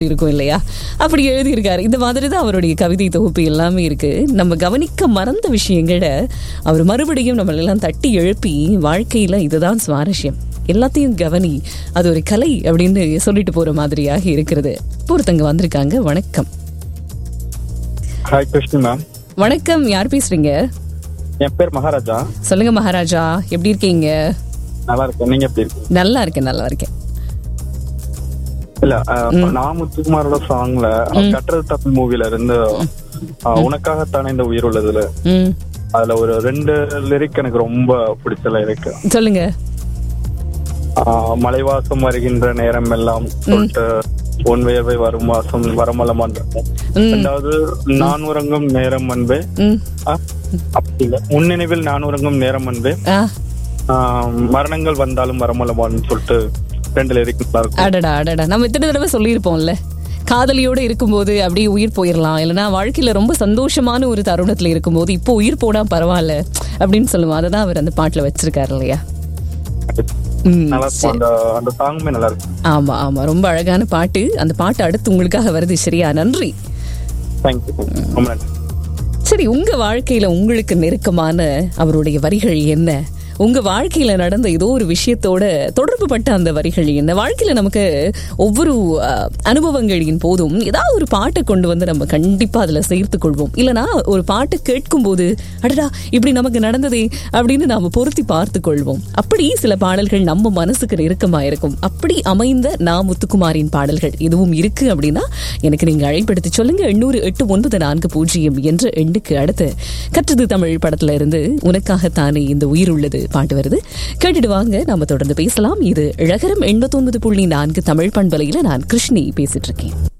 இருக்கும் இல்லையா அப்படி எழுதியிருக்காரு இந்த மாதிரி தான் அவருடைய கவிதை தொகுப்பு எல்லாமே இருக்கு நம்ம கவனிக்க மறந்த விஷயங்களை அவர் மறுபடியும் நம்ம எல்லாம் தட்டி எழுப்பி வாழ்க்கையில இதுதான் சுவாரஸ்யம் எல்லாத்தையும் கவனி அது ஒரு கலை அப்படின்னு சொல்லிட்டு போற மாதிரியாக இருக்கிறது ஒருத்தங்க வந்திருக்காங்க வணக்கம் ஹாய் கிருஷ்ணி மேம் வணக்கம் யார் பேசுறீங்க என் பேர் மகாராஜா சொல்லுங்க மகாராஜா எப்படி இருக்கீங்க நல்லா இருக்கேன் நீங்க எப்படி இருக்கீங்க நல்லா இருக்கேன் நல்லா இருக்கேன் இல்ல அஹ், நான் முத்துக்குமாரோட சாங்ல கட்டுறது தப்பு மூவில இருந்து அஹ், உனக்காகத்தானே இந்த உயிர் உள்ளதுல ம் அதுல ஒரு ரெண்டு லிரிக் எனக்கு ரொம்ப பிடிச்ச லிரிக் சொல்லுங்க மலைவாசம் வருகின்ற நேரம் எல்லாம் சொல்லிட்டு உன் வேர்வை வரும் வாசம் வரமலமான் ம். ரெண்டாவது நான் உறங்கும் நேரம் அன்பே ம் அஹ், அப்படி இல்ல உன் நினைவில் நான் உறங்கும் நேரம் அன்பே ஆ ஆஹ் மரணங்கள் வந்தாலும் வரமலமான்னு சொல்லிட்டு ரெண்டு லிரிக் நல்லா இருக்கும் அடடா அடடா நம்ம இத்தனை தடவை சொல்லியிருப்போம்ல காதலியோட இருக்கும்போது அப்படியே உயிர் போயிடலாம் இல்லைன்னா வாழ்க்கையில ரொம்ப சந்தோஷமான ஒரு தருணத்துல இருக்கும்போது இப்போ உயிர் போனா பரவாயில்ல அப்படின்னு சொல்லுவோம் அதை தான் அவர் அந்த பாட்டுல வச்சிருக்காரு இல்லையா ம், நல்லா இருக்கும் அந்த அந்த சாங்குமே நல்லா இருக்கும் ஆமா ஆமா ரொம்ப அழகான பாட்டு அந்த பாட்டு அடுத்து உங்களுக்காக வருது சரியா நன்றி தேங்க்யூ ரொம்ப நன்றி சரி உங்க வாழ்க்கையில உங்களுக்கு நெருக்கமான அவருடைய வரிகள் என்ன உங்க வாழ்க்கையில நடந்த ஏதோ ஒரு விஷயத்தோட தொடர்பு பட்ட அந்த வரிகள் என்ன வாழ்க்கையில நமக்கு ஒவ்வொரு அஹ், அனுபவங்களின் போதும் ஏதாவது ஒரு பாட்டை கொண்டு வந்து நம்ம கண்டிப்பா அதுல சேர்த்து கொள்வோம் இல்லனா ஒரு பாட்டை கேட்கும் போது அடடா இப்படி நமக்கு நடந்ததே அப்படின்னு நாம பொருத்தி பார்த்து கொள்வோம் அப்படி சில பாடல்கள் நம்ம மனசுக்கு நெருக்கமா இருக்கும் அப்படி அமைந்த நா முத்துக்குமாரின் பாடல்கள் எதுவும் இருக்கு அப்படின்னா எனக்கு நீங்க அழைப்படுத்தி சொல்லுங்க எண்ணூறு எட்டு ஒன்பது நான்கு பூஜ்ஜியம் என்ற எண்ணுக்கு அடுத்து கற்றது தமிழ் படத்துல இருந்து உனக்காகத்தானே இந்த உயிர் உள்ளது பாட்டு வருது கேட்டுட்டு வாங்க நாம தொடர்ந்து பேசலாம் இது இழகரம் எண்பத்தொன்பது புள்ளி நான்கு தமிழ் பண்பலையில நான் கிருஷ்ணி பேசிட்டு இருக்கேன்